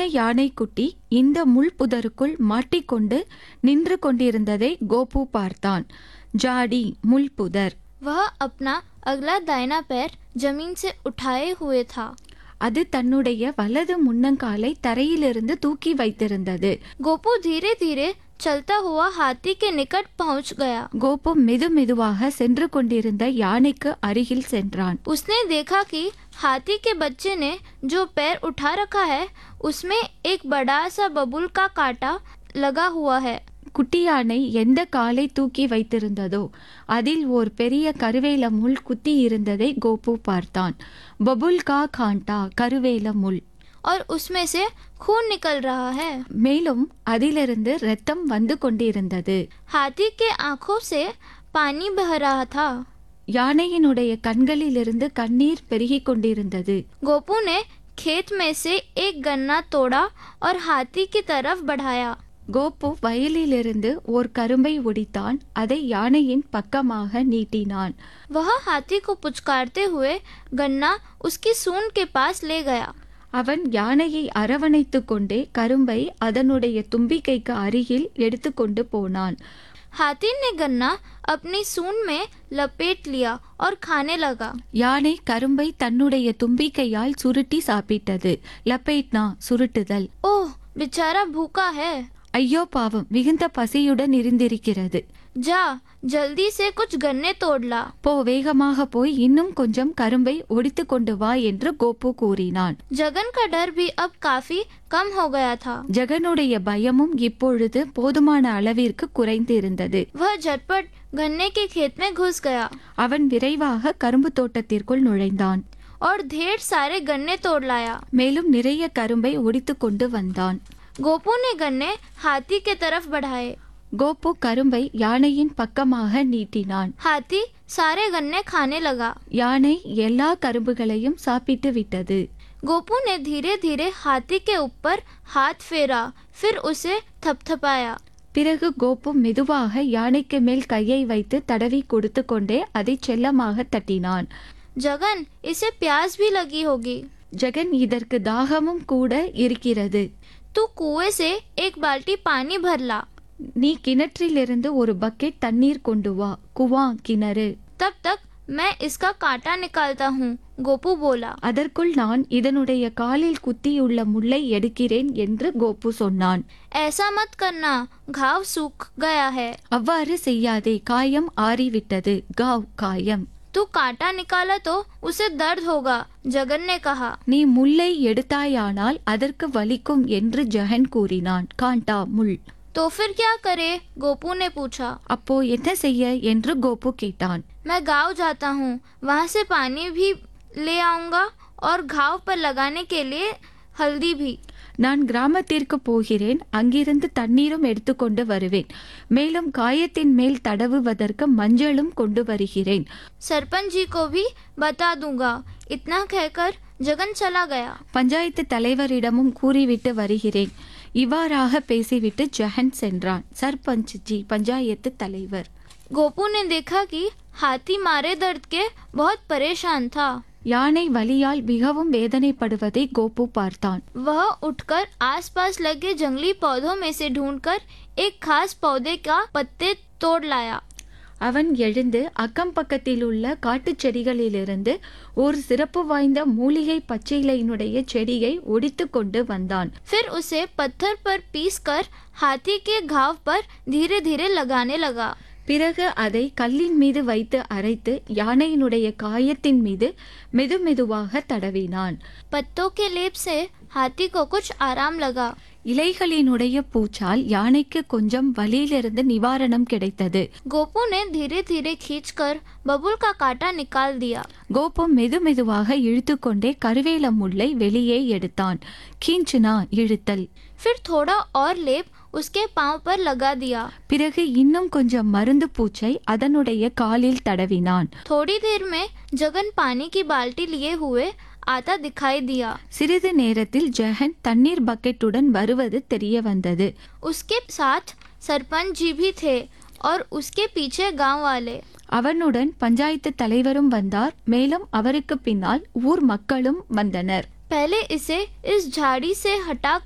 யானைக்குட்டி இந்த முள் புதருக்குள் மாட்டிக்கொண்டு நின்று கொண்டிருந்ததை கோபு பார்த்தான் ஜாடி முள் புதர் वह अपना अगला दाहिना पैर जमीन से उठाए हुए था அது தன்னுடைய வலது முன்னங்காலை தரையிலிருந்து தூக்கி வைத்திருந்தது गोपू धीरे धीरे चलता हुआ हाथी के निकट पहुंच गया கோபு மெது மெதுவாக சென்று கொண்டிருந்த யானைக்கு அருகில் சென்றான் उसने देखा कि हाथी के बच्चे ने जो पैर उठा रखा है उसमें एक बड़ा सा बबुल का कांटा लगा हुआ है குட்டி யானை எந்த காலை தூக்கி வைத்திருந்ததோ அதில் ஓர் பெரிய கருவேல முள் குத்தி இருந்ததை கோபு பார்த்தான் பபுல் கா காண்டா கருவேல முள் और उसमें से खून निकल रहा है மேலும் அதிலிருந்து இரத்தம் வந்து கொண்டிருந்தது हाथी के आंखों से पानी बह रहा था யானையினுடைய கண்களிலிருந்து கண்ணீர் பெருகிக் கொண்டிருந்தது गोपू ने खेत में से एक गन्ना तोड़ा और हाथी की तरफ बढ़ाया கோபு வயலிலிருந்து ஓர் கரும்பை ஒடித்தான் அதை யானையின் பக்கமாக நீட்டினான் वह हाथी को पुचकारते हुए गन्ना उसकी सूंड के पास ले गया அவன் யானையை அரவணைத்துக் கொண்டே கரும்பை அதனுடைய தும்பிக்கைக்கு அருகில் எடுத்துக்கொண்டு போனான் हाथी ने गन्ना अपनी सूंड में लपेट लिया और खाने लगा யானை கரும்பை தன்னுடைய தும்பிக்கையால் சுருட்டி சாப்பிட்டது லப்பேட்னா சுருட்டுதல் ओह बेचारा भूखा है ஐயோ பாவம் மிகுந்த பசியுடன் இருந்திருக்கிறது जा जल्दी से कुछ गन्ने तोड़ ला போ வேகமாக போய் இன்னும் கொஞ்சம் கரும்பை ஒடித்து கொண்டு வா என்று கோபு கூறினான் जगन का डर भी अब काफी कम हो गया था ஜெகனுடைய பயமும் இப்பொழுது போதுமான அளவிற்கு குறைந்திருந்தது वह झटपट गन्ने के खेत में घुस गया அவன் விரைவாக கரும்பு தோட்டத்திற்குள் நுழைந்தான் और ढेर सारे गन्ने तोड़ लाया மேலும் நிறைய கரும்பை ஒடித்து கொண்டு வந்தான் गोपू ने गन्ने हाथी के तरफ बढ़ाए கோபு கரும்பை யானையின் பக்கமாக நீட்டினான் हाथी सारे गन्ने खाने लगा யானை எல்லா கரும்புகளையும் சாப்பிட்டு விட்டது गोपू ने धीरे धीरे हाथी के ऊपर हाथ फेरा फिर उसे थपथपाया பிறகு கோபு மெதுவாக யானைக்கு மேல் கையை வைத்து தடவி கொடுத்து கொண்டே அதை செல்லமாக தட்டினான் जगन इसे प्यास भी लगी होगी ஜெகன் இதற்கு தாகமும் கூட இருக்கிறது तू कुएं से एक बाल्टी पानी भर ला நீ கிணற்றிலிருந்து ஒரு பக்கெட் தண்ணீர் கொண்டு வா குவா கிணறு तब तक मैं इसका कांटा निकालता हूँ गोपू बोला அதற்குள் நான் இதனுடைய காலில் குத்தியுள்ள முள்ளை எடுக்கிறேன் என்று கோபு சொன்னான் ऐसा मत करना घाव सूख गया है அவ்வாறு செய்யாதே காயம் ஆறிவிட்டது காவ் காயம் तू कांटा निकाला तो उसे दर्द होगा जगन ने कहा நீ முல்லை எடுத்தாயானால் அதற்கு வலிக்கும் என்று ஜெகன் கூறினான் காண்டா முள் तो फिर क्या करे गोपू ने पूछा அப்போ என்ன செய்ய என்று கோபு கேட்டான் मैं गांव जाता हूँ वहाँ से पानी भी ले आऊंगा और घाव पर लगाने के लिए हल्दी भी நான் கிராமத்திற்கு போகிறேன் அங்கிருந்து தண்ணீரும் எடுத்துக்கொண்டு வருவேன் மேலும் காயத்தின் மேல் தடவுவதற்கு மஞ்சளும் கொண்டு வருகிறேன் सरपंच जी को भी बता दूंगा इतना कहकर जगन चला गया பஞ்சாயத்து தலைவரிடமும் கூறிவிட்டு வருகிறேன் இவ்வாறாக பேசிவிட்டு ஜெகன் சென்றான் சர்பஞ்ச் ஜி பஞ்சாயத்து தலைவர் गोपू ने देखा कि हाथी मारे दर्द के बहुत परेशान था யானை வலியால் மிகவும் வேதனைப்படுவதை கோபு பார்த்தான் वह उठकर आसपास लगे जंगली पौधों में से ढूंढकर एक खास पौधे का पत्ते तोड़ लाया அவன் எழுந்து அக்கம் பக்கத்தில் உள்ள காட்டுச் செடிகளிலிருந்து ஒரு சிறப்பு வாய்ந்த மூலிகை பச்சை இலையினுடைய செடியை ஒடித்து கொண்டு வந்தான் फिर उसे पत्थर पर पीसकर हाथी के घाव पर धीरे धीरे लगाने लगा பிறகு அதை கல்லின் மீது வைத்து அரைத்து யானையினுடைய காயத்தின் மீது மெதுமெதுவாக தடவினான் पत्तों के लेप से हाथी को कुछ आराम लगा இலைகளினுடைய பூச்சால் யானைக்கு கொஞ்சம் வலியிலிருந்து நிவாரணம் கிடைத்தது गोपू ने धीरे धीरे खींचकर बबुल का कांटा निकाल दिया கோபு மெதுமெதுவாக இழுத்துக்கொண்டே கருவேல முல்லை வெளியே எடுத்தான் கீஞ்சுனா இழுத்தல் फिर थोड़ा और लेप उसके पांव पर लगा दिया பிறகு இன்னும் கொஞ்சம் மருந்து பூச்சை அதனுடைய காலில் தடவினான் थोड़ी देर में जगन पानी की बाल्टी लिए हुए आता दिखाई दिया சிறிது நேரத்தில் ஜெகன் தண்ணீர் பக்கெட்டுடன் வருவது தெரிய வந்தது उसके साथ सरपंच जी भी थे और उसके पीछे गांव वाले அவனுடன் பஞ்சாயத்து தலைவரும் வந்தார் மேலும் அவருக்கு பின்னால் ஊர் மக்களும் வந்தனர் पहले इसे इस झाड़ी से हटा